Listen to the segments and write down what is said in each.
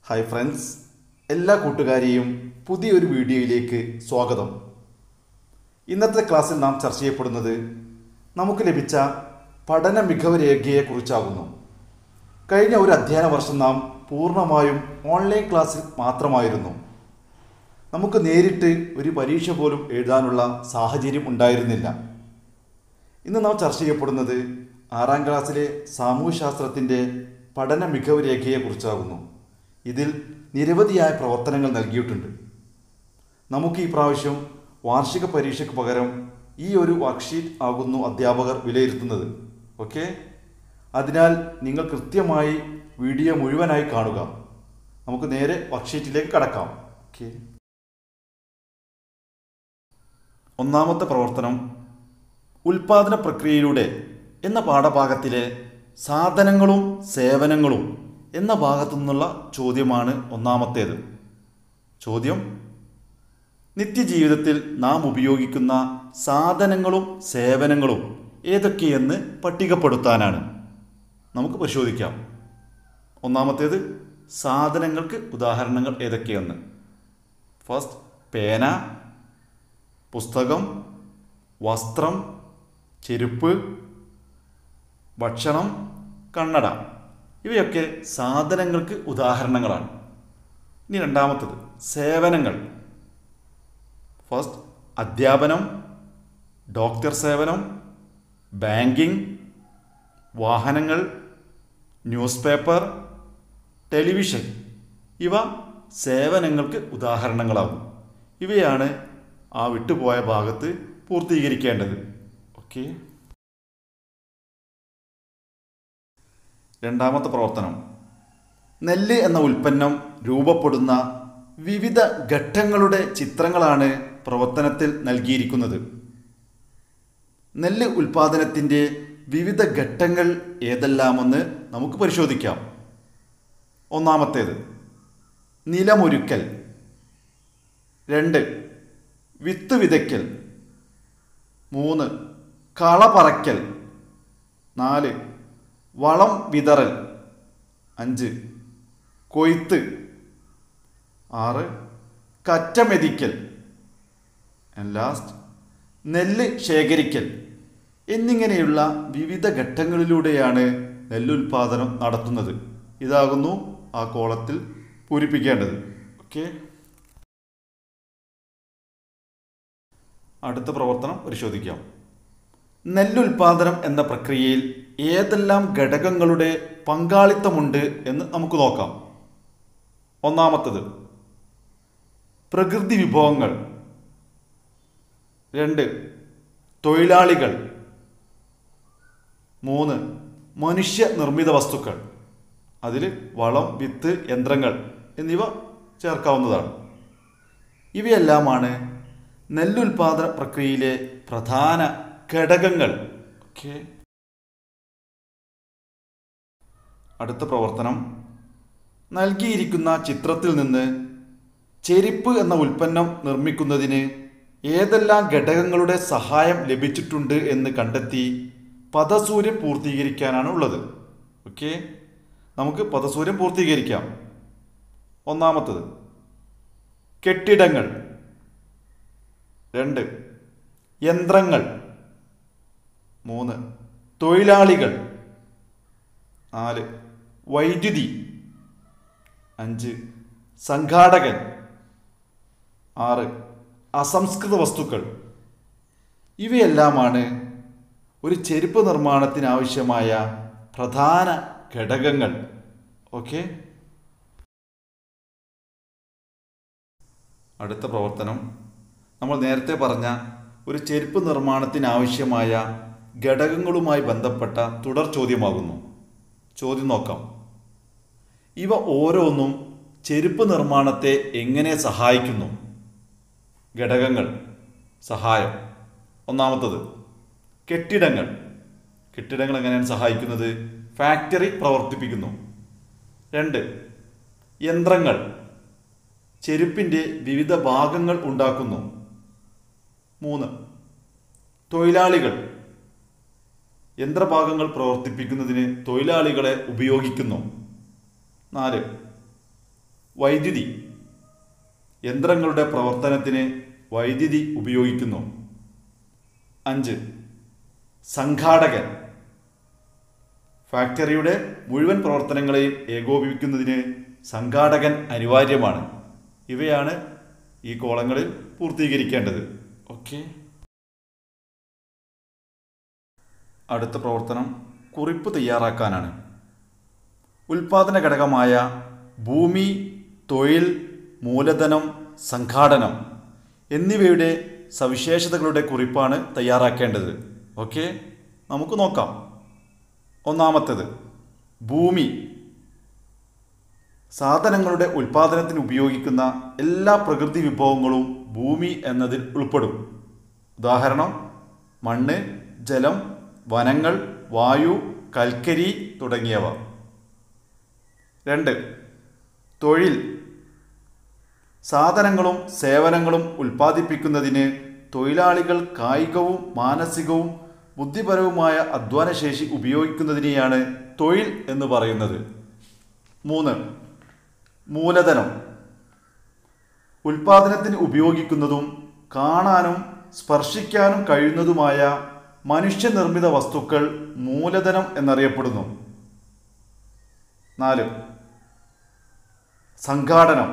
hi friends എല്ലാ കൂട്ടുകാരെയും പുതിയൊരു വീഡിയോയിലേക്ക് സ്വാഗതം ഇന്നത്തെ ക്ലാസ്സിൽ നാം ചർച്ച ചെയ്യപ്പെടുന്നത് നമുക്ക് ലഭിച്ച പഠന മികവ് രേഖയെക്കുറിച്ചാകുന്നു കഴിഞ്ഞ ഒരു അധ്യയന വർഷം നാം പൂർണ്ണമായും ഓൺലൈൻ ക്ലാസ്സിൽ മാത്രമായിരുന്നു നമുക്ക് നേരിട്ട് ഒരു പരീക്ഷ പോലും എഴുതാനുള്ള സാഹചര്യം ഉണ്ടായിരുന്നില്ല ഇന്ന് നാം ചർച്ച ചെയ്യപ്പെടുന്നത് ആറാം ക്ലാസ്സിലെ സാമൂഹ്യശാസ്ത്രത്തിൻ്റെ പഠന മികവ് രേഖയെക്കുറിച്ചാകുന്നു ഇതിൽ നിരവധിയായ പ്രവർത്തനങ്ങൾ നൽകിയിട്ടുണ്ട് നമുക്ക് ഈ പ്രാവശ്യം വാർഷിക പരീക്ഷയ്ക്ക് പകരം ഈ ഒരു വർക്ക്ഷീറ്റ് ആകുന്നു അധ്യാപകർ വിലയിരുത്തുന്നത് ഓക്കെ അതിനാൽ നിങ്ങൾ കൃത്യമായി വീഡിയോ മുഴുവനായി കാണുക നമുക്ക് നേരെ വർക്ക്ഷീറ്റിലേക്ക് കടക്കാം ഓക്കെ ഒന്നാമത്തെ പ്രവർത്തനം ഉൽപാദന പ്രക്രിയയിലൂടെ എന്ന പാഠഭാഗത്തിലെ സാധനങ്ങളും സേവനങ്ങളും എന്ന ഭാഗത്തു നിന്നുള്ള ചോദ്യമാണ് ഒന്നാമത്തേത് ചോദ്യം നിത്യജീവിതത്തിൽ നാം ഉപയോഗിക്കുന്ന സാധനങ്ങളും സേവനങ്ങളും ഏതൊക്കെയെന്ന് പട്ടികപ്പെടുത്താനാണ് നമുക്ക് പരിശോധിക്കാം ഒന്നാമത്തേത് സാധനങ്ങൾക്ക് ഉദാഹരണങ്ങൾ ഏതൊക്കെയെന്ന് ഫസ്റ്റ് പേന പുസ്തകം വസ്ത്രം ചെരുപ്പ് ഭക്ഷണം കണ്ണട ഇവയൊക്കെ സാധനങ്ങൾക്ക് ഉദാഹരണങ്ങളാണ് ഇനി രണ്ടാമത്തത് സേവനങ്ങൾ ഫസ്റ്റ് അധ്യാപനം ഡോക്ടർ സേവനം ബാങ്കിങ് വാഹനങ്ങൾ ന്യൂസ് പേപ്പർ ടെലിവിഷൻ ഇവ സേവനങ്ങൾക്ക് ഉദാഹരണങ്ങളാകും ഇവയാണ് ആ വിട്ടുപോയ ഭാഗത്ത് പൂർത്തീകരിക്കേണ്ടത് ഓക്കെ രണ്ടാമത്തെ പ്രവർത്തനം നെല്ല് എന്ന ഉൽപ്പന്നം രൂപപ്പെടുന്ന വിവിധ ഘട്ടങ്ങളുടെ ചിത്രങ്ങളാണ് പ്രവർത്തനത്തിൽ നൽകിയിരിക്കുന്നത് നെല്ല് ഉൽപാദനത്തിൻ്റെ വിവിധ ഘട്ടങ്ങൾ ഏതെല്ലാമെന്ന് നമുക്ക് പരിശോധിക്കാം ഒന്നാമത്തേത് നിലമൊരുക്കൽ രണ്ട് വിത്ത് വിതയ്ക്കൽ മൂന്ന് കള പറയ്ക്കൽ നാല് വളം വിതറൽ അഞ്ച് കൊയ്ത്ത് ആറ് കറ്റമെതിക്കൽ ആൻഡ് ലാസ്റ്റ് നെല്ല് ശേഖരിക്കൽ എന്നിങ്ങനെയുള്ള വിവിധ ഘട്ടങ്ങളിലൂടെയാണ് നെല്ലുൽപാദനം നടത്തുന്നത് ഇതാകുന്നു ആ കോളത്തിൽ പൂരിപ്പിക്കേണ്ടത് ഓക്കെ അടുത്ത പ്രവർത്തനം പരിശോധിക്കാം നെല്ലുൽപാദനം എന്ന പ്രക്രിയയിൽ ഏതെല്ലാം ഘടകങ്ങളുടെ പങ്കാളിത്തമുണ്ട് എന്ന് നമുക്ക് നോക്കാം ഒന്നാമത്തത് പ്രകൃതി വിഭവങ്ങൾ രണ്ട് തൊഴിലാളികൾ മൂന്ന് മനുഷ്യ നിർമ്മിത വസ്തുക്കൾ അതിൽ വളം വിത്ത് യന്ത്രങ്ങൾ എന്നിവ ചേർക്കാവുന്നതാണ് ഇവയെല്ലാമാണ് നെല്ലുൽപാദന പ്രക്രിയയിലെ പ്രധാന ഘടകങ്ങൾ ഓക്കെ അടുത്ത പ്രവർത്തനം നൽകിയിരിക്കുന്ന ചിത്രത്തിൽ നിന്ന് ചെരിപ്പ് എന്ന ഉൽപ്പന്നം നിർമ്മിക്കുന്നതിന് ഏതെല്ലാം ഘടകങ്ങളുടെ സഹായം ലഭിച്ചിട്ടുണ്ട് എന്ന് കണ്ടെത്തി പദസൂര്യം പൂർത്തീകരിക്കാനാണ് ഉള്ളത് ഓക്കെ നമുക്ക് പദസൂര്യം പൂർത്തീകരിക്കാം ഒന്നാമത്തത് കെട്ടിടങ്ങൾ രണ്ട് യന്ത്രങ്ങൾ മൂന്ന് തൊഴിലാളികൾ നാല് വൈദ്യുതി അഞ്ച് സംഘാടകൻ ആറ് അസംസ്കൃത വസ്തുക്കൾ ഇവയെല്ലാമാണ് ഒരു ചെരുപ്പ് നിർമ്മാണത്തിന് ആവശ്യമായ പ്രധാന ഘടകങ്ങൾ ഓക്കെ അടുത്ത പ്രവർത്തനം നമ്മൾ നേരത്തെ പറഞ്ഞ ഒരു ചെരുപ്പ് നിർമ്മാണത്തിന് ആവശ്യമായ ഘടകങ്ങളുമായി ബന്ധപ്പെട്ട തുടർ ചോദ്യമാകുന്നു ചോദ്യം നോക്കാം ഇവ ഓരോന്നും ചെരുപ്പ് നിർമ്മാണത്തെ എങ്ങനെ സഹായിക്കുന്നു ഘടകങ്ങൾ സഹായം ഒന്നാമത്തത് കെട്ടിടങ്ങൾ കെട്ടിടങ്ങൾ എങ്ങനെയാണ് സഹായിക്കുന്നത് ഫാക്ടറി പ്രവർത്തിപ്പിക്കുന്നു രണ്ട് യന്ത്രങ്ങൾ ചെരുപ്പിൻ്റെ വിവിധ ഭാഗങ്ങൾ ഉണ്ടാക്കുന്നു മൂന്ന് തൊഴിലാളികൾ യന്ത്രഭാഗങ്ങൾ പ്രവർത്തിപ്പിക്കുന്നതിന് തൊഴിലാളികളെ ഉപയോഗിക്കുന്നു നാല് വൈദ്യുതി യന്ത്രങ്ങളുടെ പ്രവർത്തനത്തിന് വൈദ്യുതി ഉപയോഗിക്കുന്നു അഞ്ച് സംഘാടകൻ ഫാക്ടറിയുടെ മുഴുവൻ പ്രവർത്തനങ്ങളെയും ഏകോപിപ്പിക്കുന്നതിന് സംഘാടകൻ അനിവാര്യമാണ് ഇവയാണ് ഈ കോളങ്ങളിൽ പൂർത്തീകരിക്കേണ്ടത് ഓക്കെ അടുത്ത പ്രവർത്തനം കുറിപ്പ് തയ്യാറാക്കാനാണ് ഉൽപാദന ഘടകമായ ഭൂമി തൊഴിൽ മൂലധനം സംഘാടനം എന്നിവയുടെ സവിശേഷതകളുടെ കുറിപ്പാണ് തയ്യാറാക്കേണ്ടത് ഓക്കെ നമുക്ക് നോക്കാം ഒന്നാമത്തേത് ഭൂമി സാധനങ്ങളുടെ ഉൽപാദനത്തിന് ഉപയോഗിക്കുന്ന എല്ലാ പ്രകൃതി വിഭവങ്ങളും ഭൂമി എന്നതിൽ ഉൾപ്പെടും ഉദാഹരണം മണ്ണ് ജലം വനങ്ങൾ വായു കൽക്കരി തുടങ്ങിയവ രണ്ട് തൊഴിൽ സാധനങ്ങളും സേവനങ്ങളും ഉൽപ്പാദിപ്പിക്കുന്നതിന് തൊഴിലാളികൾ കായികവും മാനസികവും ബുദ്ധിപരവുമായ അധ്വാനശേഷി ഉപയോഗിക്കുന്നതിനെയാണ് തൊഴിൽ എന്ന് പറയുന്നത് മൂന്ന് മൂലധനം ഉൽപാദനത്തിന് ഉപയോഗിക്കുന്നതും കാണാനും സ്പർശിക്കാനും കഴിയുന്നതുമായ മനുഷ്യനിർമ്മിത വസ്തുക്കൾ മൂലധനം എന്നറിയപ്പെടുന്നു നാല് സംഘാടനം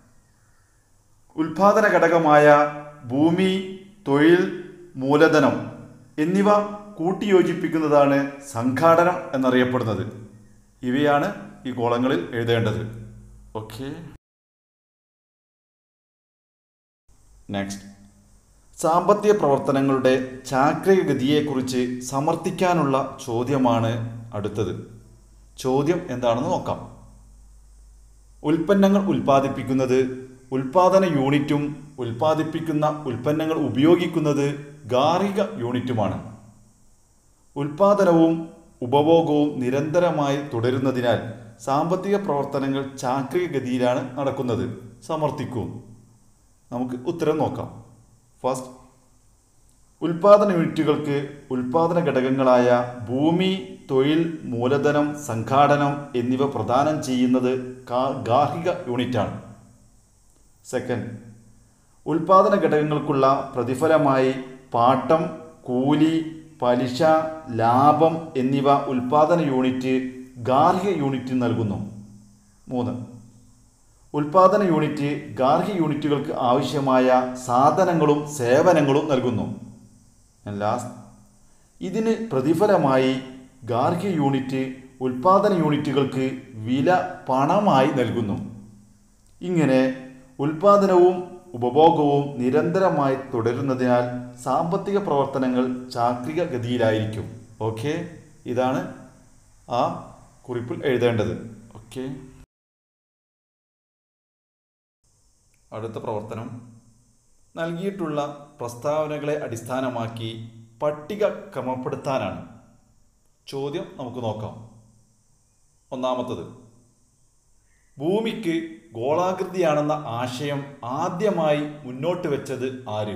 ഉൽപാദന ഘടകമായ ഭൂമി തൊഴിൽ മൂലധനം എന്നിവ കൂട്ടിയോജിപ്പിക്കുന്നതാണ് സംഘാടനം എന്നറിയപ്പെടുന്നത് ഇവയാണ് ഈ കോളങ്ങളിൽ എഴുതേണ്ടത് ഓക്കെ നെക്സ്റ്റ് സാമ്പത്തിക പ്രവർത്തനങ്ങളുടെ ചാക്രിക ഗതിയെക്കുറിച്ച് സമർത്ഥിക്കാനുള്ള ചോദ്യമാണ് അടുത്തത് ചോദ്യം എന്താണെന്ന് നോക്കാം ഉൽപ്പന്നങ്ങൾ ഉൽപ്പാദിപ്പിക്കുന്നത് ഉൽപാദന യൂണിറ്റും ഉൽപ്പാദിപ്പിക്കുന്ന ഉൽപ്പന്നങ്ങൾ ഉപയോഗിക്കുന്നത് ഗാർഹിക യൂണിറ്റുമാണ് ഉൽപാദനവും ഉപഭോഗവും നിരന്തരമായി തുടരുന്നതിനാൽ സാമ്പത്തിക പ്രവർത്തനങ്ങൾ ചാക്രിക ഗതിയിലാണ് നടക്കുന്നത് സമർത്ഥിക്കും നമുക്ക് ഉത്തരം നോക്കാം ഫസ്റ്റ് ഉൽപാദന യൂണിറ്റുകൾക്ക് ഉൽപാദന ഘടകങ്ങളായ ഭൂമി തൊഴിൽ മൂലധനം സംഘാടനം എന്നിവ പ്രദാനം ചെയ്യുന്നത് കാ- ഗാർഹിക യൂണിറ്റാണ് സെക്കൻഡ് ഉൽപാദന ഘടകങ്ങൾക്കുള്ള പ്രതിഫലമായി പാട്ടം കൂലി പലിശ ലാഭം എന്നിവ ഉൽപാദന യൂണിറ്റ് ഗാർഹിക യൂണിറ്റിന് നൽകുന്നു മൂന്ന് ഉൽപാദന യൂണിറ്റ് ഗാർഹിക യൂണിറ്റുകൾക്ക് ആവശ്യമായ സാധനങ്ങളും സേവനങ്ങളും നൽകുന്നു ലാസ്റ്റ് ഇതിന് പ്രതിഫലമായി ഗാർഹിക യൂണിറ്റ് ഉൽപാദന യൂണിറ്റുകൾക്ക് വില പണമായി നൽകുന്നു ഇങ്ങനെ ഉൽപാദനവും ഉപഭോഗവും നിരന്തരമായി തുടരുന്നതിനാൽ സാമ്പത്തിക പ്രവർത്തനങ്ങൾ ചാക്രിക ഗതിയിലായിരിക്കും ഓക്കെ ഇതാണ് ആ കുറിപ്പിൽ എഴുതേണ്ടത് ഓക്കെ അടുത്ത പ്രവർത്തനം നൽകിയിട്ടുള്ള പ്രസ്താവനകളെ അടിസ്ഥാനമാക്കി പട്ടിക ക്രമപ്പെടുത്താനാണ് ചോദ്യം നമുക്ക് നോക്കാം ഒന്നാമത്തത് ഭൂമിക്ക് ഗോളാകൃതിയാണെന്ന ആശയം ആദ്യമായി മുന്നോട്ട് വെച്ചത് ആര്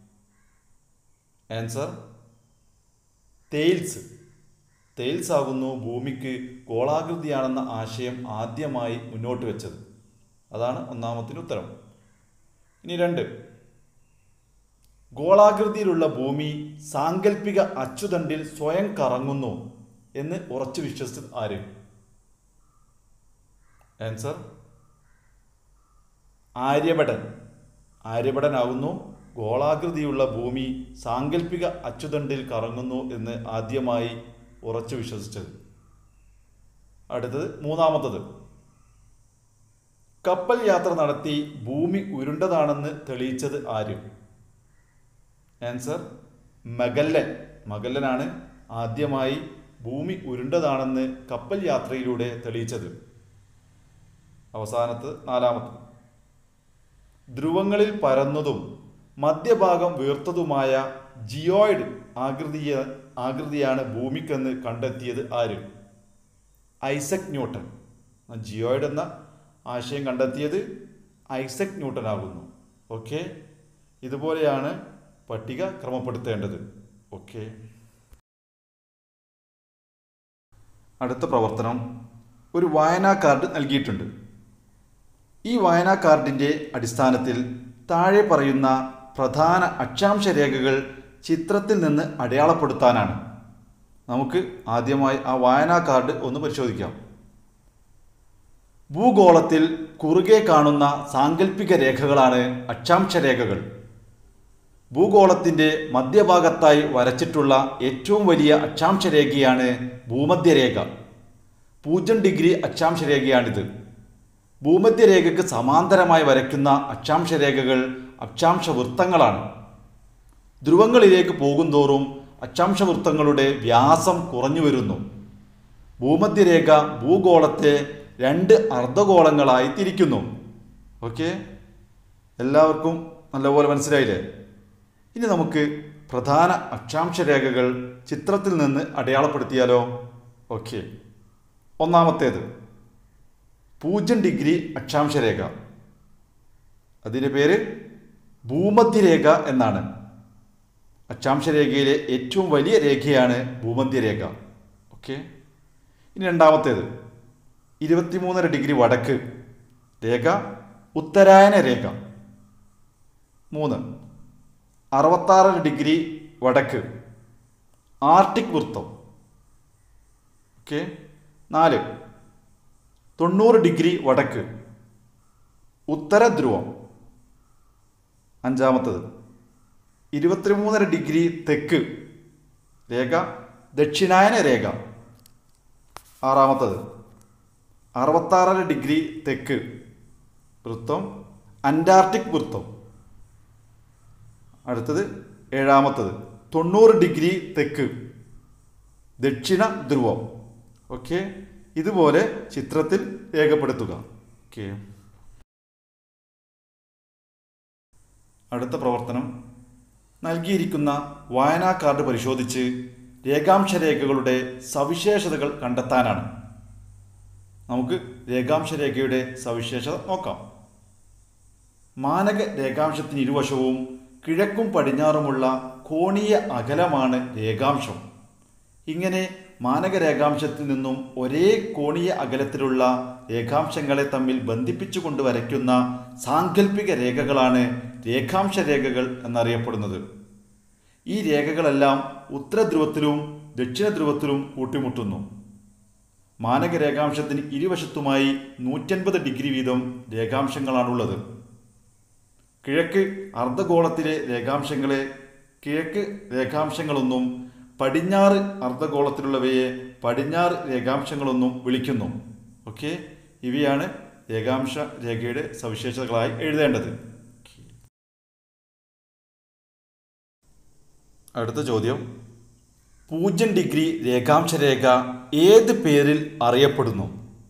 ആൻസർ തെയിൽസ് തെയിൽസ് ആകുന്നു ഭൂമിക്ക് ഗോളാകൃതിയാണെന്ന ആശയം ആദ്യമായി മുന്നോട്ട് വെച്ചത് അതാണ് ഒന്നാമത്തിന് ഉത്തരം ഇനി രണ്ട് ഗോളാകൃതിയിലുള്ള ഭൂമി സാങ്കല്പിക അച്ചുതണ്ടിൽ സ്വയം കറങ്ങുന്നു എന്ന് ഉറച്ചു വിശ്വസിച്ചത് ആര് ആൻസർ ആര്യഭടൻ ആര്യഭടനാകുന്നു ഗോളാകൃതിയുള്ള ഭൂമി സാങ്കല്പിക അച്ചുതണ്ടിൽ കറങ്ങുന്നു എന്ന് ആദ്യമായി ഉറച്ചു വിശ്വസിച്ചത് അടുത്തത് മൂന്നാമത്തത് കപ്പൽ യാത്ര നടത്തി ഭൂമി ഉരുണ്ടതാണെന്ന് തെളിയിച്ചത് ആര് ആൻസർ മഗല്ലൻ മഗല്ലനാണ് ആദ്യമായി ഭൂമി ഉരുണ്ടതാണെന്ന് കപ്പൽ യാത്രയിലൂടെ തെളിയിച്ചത് അവസാനത്ത് നാലാമത് ധ്രുവങ്ങളിൽ പരന്നതും മധ്യഭാഗം വീർത്തതുമായ ജിയോയിഡ് ആകൃതിയ ആകൃതിയാണ് ഭൂമിക്കെന്ന് കണ്ടെത്തിയത് ആര് ഐസക് ന്യൂട്ടൺ ജിയോയിഡ് എന്ന ആശയം കണ്ടെത്തിയത് ഐസക് ന്യൂട്ടൺ ആകുന്നു ഓക്കെ ഇതുപോലെയാണ് പട്ടിക ക്രമപ്പെടുത്തേണ്ടത് ഓക്കെ അടുത്ത പ്രവർത്തനം ഒരു വായനാ കാർഡ് നൽകിയിട്ടുണ്ട് ഈ വായനാ കാർഡിൻ്റെ അടിസ്ഥാനത്തിൽ താഴെ പറയുന്ന പ്രധാന അക്ഷാംശ രേഖകൾ ചിത്രത്തിൽ നിന്ന് അടയാളപ്പെടുത്താനാണ് നമുക്ക് ആദ്യമായി ആ വായനാ കാർഡ് ഒന്ന് പരിശോധിക്കാം ഭൂഗോളത്തിൽ കുറുകെ കാണുന്ന സാങ്കല്പിക രേഖകളാണ് അക്ഷാംശ രേഖകൾ ഭൂഗോളത്തിൻ്റെ മധ്യഭാഗത്തായി വരച്ചിട്ടുള്ള ഏറ്റവും വലിയ അക്ഷാംശ രേഖയാണ് ഭൂമധ്യരേഖ പൂജ്യം ഡിഗ്രി അക്ഷാംശ രേഖയാണിത് ഭൂമധ്യരേഖയ്ക്ക് സമാന്തരമായി വരയ്ക്കുന്ന അക്ഷാംശ രേഖകൾ അക്ഷാംശ വൃത്തങ്ങളാണ് ധ്രുവങ്ങളിലേക്ക് പോകുന്തോറും അക്ഷാംശ വൃത്തങ്ങളുടെ വ്യാസം കുറഞ്ഞു വരുന്നു ഭൂമധ്യരേഖ ഭൂഗോളത്തെ രണ്ട് അർദ്ധഗോളങ്ങളായി തിരിക്കുന്നു ഓക്കെ എല്ലാവർക്കും നല്ലപോലെ മനസ്സിലായില്ലേ ഇനി നമുക്ക് പ്രധാന അക്ഷാംശ രേഖകൾ ചിത്രത്തിൽ നിന്ന് അടയാളപ്പെടുത്തിയാലോ ഓക്കെ ഒന്നാമത്തേത് പൂജ്യം ഡിഗ്രി അക്ഷാംശ രേഖ അതിൻ്റെ പേര് ഭൂമധ്യരേഖ എന്നാണ് അക്ഷാംശ രേഖയിലെ ഏറ്റവും വലിയ രേഖയാണ് ഭൂമധ്യരേഖ ഓക്കെ ഇനി രണ്ടാമത്തേത് ഇരുപത്തിമൂന്നര ഡിഗ്രി വടക്ക് രേഖ ഉത്തരായന രേഖ മൂന്ന് അറുപത്താറര ഡിഗ്രി വടക്ക് ആർട്ടിക് വൃത്തം ഓക്കെ നാല് തൊണ്ണൂറ് ഡിഗ്രി വടക്ക് ഉത്തര ധ്രുവം അഞ്ചാമത്തത് ഇരുപത്തിമൂന്നര ഡിഗ്രി തെക്ക് രേഖ ദക്ഷിണായന രേഖ ആറാമത്തത് അറുപത്താറര ഡിഗ്രി തെക്ക് വൃത്തം അന്റാർട്ടിക് വൃത്തം അടുത്തത് ഏഴാമത്തത് തൊണ്ണൂറ് ഡിഗ്രി തെക്ക് ദക്ഷിണ ധ്രുവം ഓക്കെ ഇതുപോലെ ചിത്രത്തിൽ രേഖപ്പെടുത്തുക ഓക്കെ അടുത്ത പ്രവർത്തനം നൽകിയിരിക്കുന്ന വായനാ കാർഡ് പരിശോധിച്ച് രേഖാംശ രേഖകളുടെ സവിശേഷതകൾ കണ്ടെത്താനാണ് നമുക്ക് രേഖാംശ രേഖയുടെ സവിശേഷത നോക്കാം മാനക രേഖാംശത്തിന് ഇരുവശവും കിഴക്കും പടിഞ്ഞാറുമുള്ള കോണീയ അകലമാണ് രേഖാംശം ഇങ്ങനെ മാനക രേഖാംശത്തിൽ നിന്നും ഒരേ കോണീയ അകലത്തിലുള്ള രേഖാംശങ്ങളെ തമ്മിൽ ബന്ധിപ്പിച്ചുകൊണ്ട് വരയ്ക്കുന്ന സാങ്കല്പിക രേഖകളാണ് രേഖാംശ രേഖകൾ എന്നറിയപ്പെടുന്നത് ഈ രേഖകളെല്ലാം ഉത്തരധ്രുവത്തിലും ദക്ഷിണ ധ്രുവത്തിലും കൂട്ടിമുട്ടുന്നു മാനക രേഖാംശത്തിന് ഇരുവശത്തുമായി നൂറ്റൻപത് ഡിഗ്രി വീതം രേഖാംശങ്ങളാണുള്ളത് കിഴക്ക് അർദ്ധഗോളത്തിലെ രേഖാംശങ്ങളെ കിഴക്ക് രേഖാംശങ്ങളൊന്നും പടിഞ്ഞാറ് അർദ്ധഗോളത്തിലുള്ളവയെ പടിഞ്ഞാറ് രേഖാംശങ്ങളൊന്നും വിളിക്കുന്നു ഓക്കെ ഇവയാണ് രേഖാംശ രേഖയുടെ സവിശേഷതകളായി എഴുതേണ്ടത് അടുത്ത ചോദ്യം പൂജ്യം ഡിഗ്രി രേഖാംശ രേഖ ഏത് പേരിൽ അറിയപ്പെടുന്നു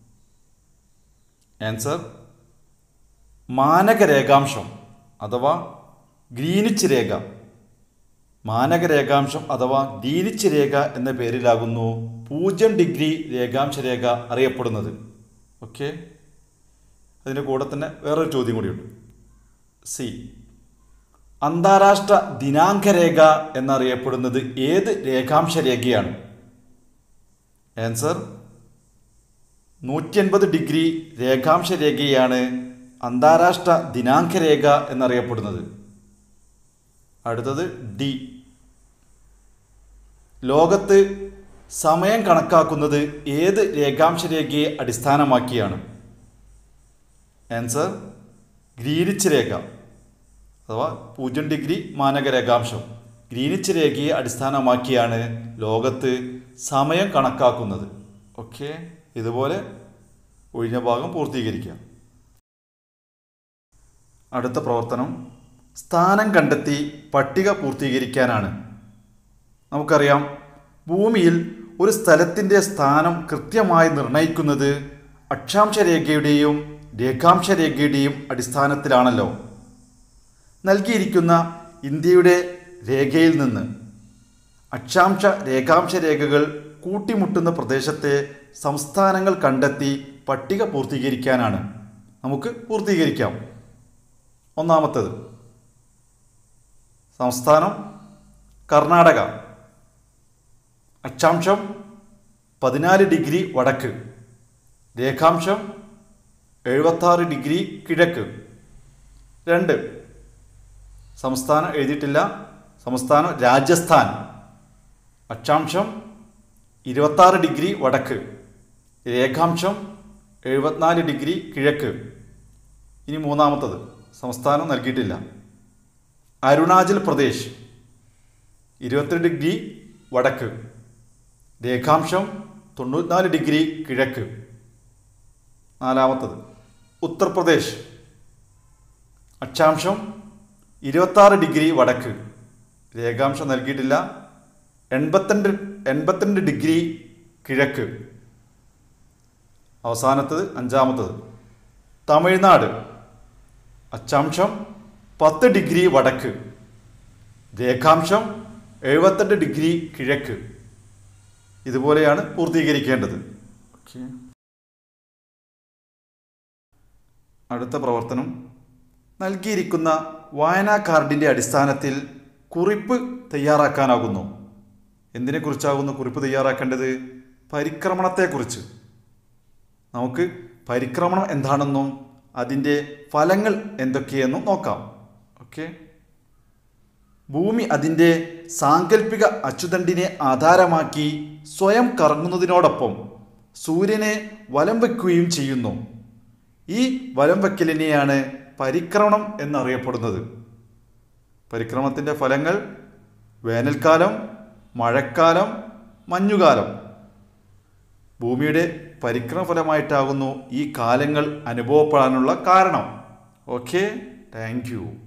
ആൻസർ മാനക രേഖാംശം അഥവാ ഗ്രീനിച്ച് രേഖ മാനക രേഖാംശം അഥവാ ഗ്രീനിച്ച് രേഖ എന്ന പേരിലാകുന്നു പൂജ്യം ഡിഗ്രി രേഖാംശ രേഖ അറിയപ്പെടുന്നത് ഓക്കെ അതിൻ്റെ കൂടെ തന്നെ വേറൊരു ചോദ്യം കൂടിയുണ്ട് സി അന്താരാഷ്ട്ര ദിനാങ്ക രേഖ എന്നറിയപ്പെടുന്നത് ഏത് രേഖാംശ രേഖയാണ് ആൻസർ നൂറ്റി അൻപത് ഡിഗ്രി രേഖാംശ രേഖയാണ് അന്താരാഷ്ട്ര ദിനാങ്ക രേഖ എന്നറിയപ്പെടുന്നത് അടുത്തത് ഡി ലോകത്ത് സമയം കണക്കാക്കുന്നത് ഏത് രേഖാംശ രേഖയെ അടിസ്ഥാനമാക്കിയാണ് ആൻസർ ഗ്രീനിച്ച് രേഖ അഥവാ പൂജ്യം ഡിഗ്രി മാനക രേഖാംശം ഗ്രീനിച്ച് രേഖയെ അടിസ്ഥാനമാക്കിയാണ് ലോകത്ത് സമയം കണക്കാക്കുന്നത് ഓക്കെ ഇതുപോലെ ഒഴിഞ്ഞ ഭാഗം പൂർത്തീകരിക്കാം അടുത്ത പ്രവർത്തനം സ്ഥാനം കണ്ടെത്തി പട്ടിക പൂർത്തീകരിക്കാനാണ് നമുക്കറിയാം ഭൂമിയിൽ ഒരു സ്ഥലത്തിൻ്റെ സ്ഥാനം കൃത്യമായി നിർണയിക്കുന്നത് അക്ഷാംശ രേഖയുടെയും രേഖാംശ രേഖയുടെയും അടിസ്ഥാനത്തിലാണല്ലോ നൽകിയിരിക്കുന്ന ഇന്ത്യയുടെ രേഖയിൽ നിന്ന് അക്ഷാംശ രേഖാംശ രേഖകൾ കൂട്ടിമുട്ടുന്ന പ്രദേശത്തെ സംസ്ഥാനങ്ങൾ കണ്ടെത്തി പട്ടിക പൂർത്തീകരിക്കാനാണ് നമുക്ക് പൂർത്തീകരിക്കാം ഒന്നാമത്തത് സംസ്ഥാനം കർണാടക അക്ഷാംശം പതിനാല് ഡിഗ്രി വടക്ക് രേഖാംശം എഴുപത്താറ് ഡിഗ്രി കിഴക്ക് രണ്ട് സംസ്ഥാനം എഴുതിയിട്ടില്ല സംസ്ഥാനം രാജസ്ഥാൻ അക്ഷാംശം ഇരുപത്താറ് ഡിഗ്രി വടക്ക് രേഖാംശം എഴുപത്തിനാല് ഡിഗ്രി കിഴക്ക് ഇനി മൂന്നാമത്തത് സംസ്ഥാനം നൽകിയിട്ടില്ല അരുണാചൽ പ്രദേശ് ഇരുപത്തിരണ്ട് ഡിഗ്രി വടക്ക് രേഖാംശം തൊണ്ണൂറ്റിനാല് ഡിഗ്രി കിഴക്ക് നാലാമത്തത് ഉത്തർപ്രദേശ് അക്ഷാംശം ഇരുപത്താറ് ഡിഗ്രി വടക്ക് രേഖാംശം നൽകിയിട്ടില്ല എൺപത്തിരണ്ട് എൺപത്തിരണ്ട് ഡിഗ്രി കിഴക്ക് അവസാനത്തത് അഞ്ചാമത്തത് തമിഴ്നാട് അക്ഷാംശം പത്ത് ഡിഗ്രി വടക്ക് രേഖാംശം എഴുപത്തെട്ട് ഡിഗ്രി കിഴക്ക് ഇതുപോലെയാണ് പൂർത്തീകരിക്കേണ്ടത് ഓക്കെ അടുത്ത പ്രവർത്തനം നൽകിയിരിക്കുന്ന വായനാ കാർഡിൻ്റെ അടിസ്ഥാനത്തിൽ കുറിപ്പ് തയ്യാറാക്കാനാകുന്നു എന്തിനെക്കുറിച്ചാകുന്നു കുറിപ്പ് തയ്യാറാക്കേണ്ടത് പരിക്രമണത്തെക്കുറിച്ച് നമുക്ക് പരിക്രമണം എന്താണെന്നും അതിൻ്റെ ഫലങ്ങൾ എന്തൊക്കെയെന്നും നോക്കാം ഓക്കെ ഭൂമി അതിൻ്റെ സാങ്കല്പിക അച്ചുതണ്ടിനെ ആധാരമാക്കി സ്വയം കറങ്ങുന്നതിനോടൊപ്പം സൂര്യനെ വലം വയ്ക്കുകയും ചെയ്യുന്നു ഈ വലം വയ്ക്കലിനെയാണ് പരിക്രമണം എന്നറിയപ്പെടുന്നത് പരിക്രമണത്തിൻ്റെ ഫലങ്ങൾ വേനൽക്കാലം മഴക്കാലം മഞ്ഞുകാലം ഭൂമിയുടെ പരിക്രമ ഫലമായിട്ടാകുന്നു ഈ കാലങ്ങൾ അനുഭവപ്പെടാനുള്ള കാരണം ഓക്കെ താങ്ക് യു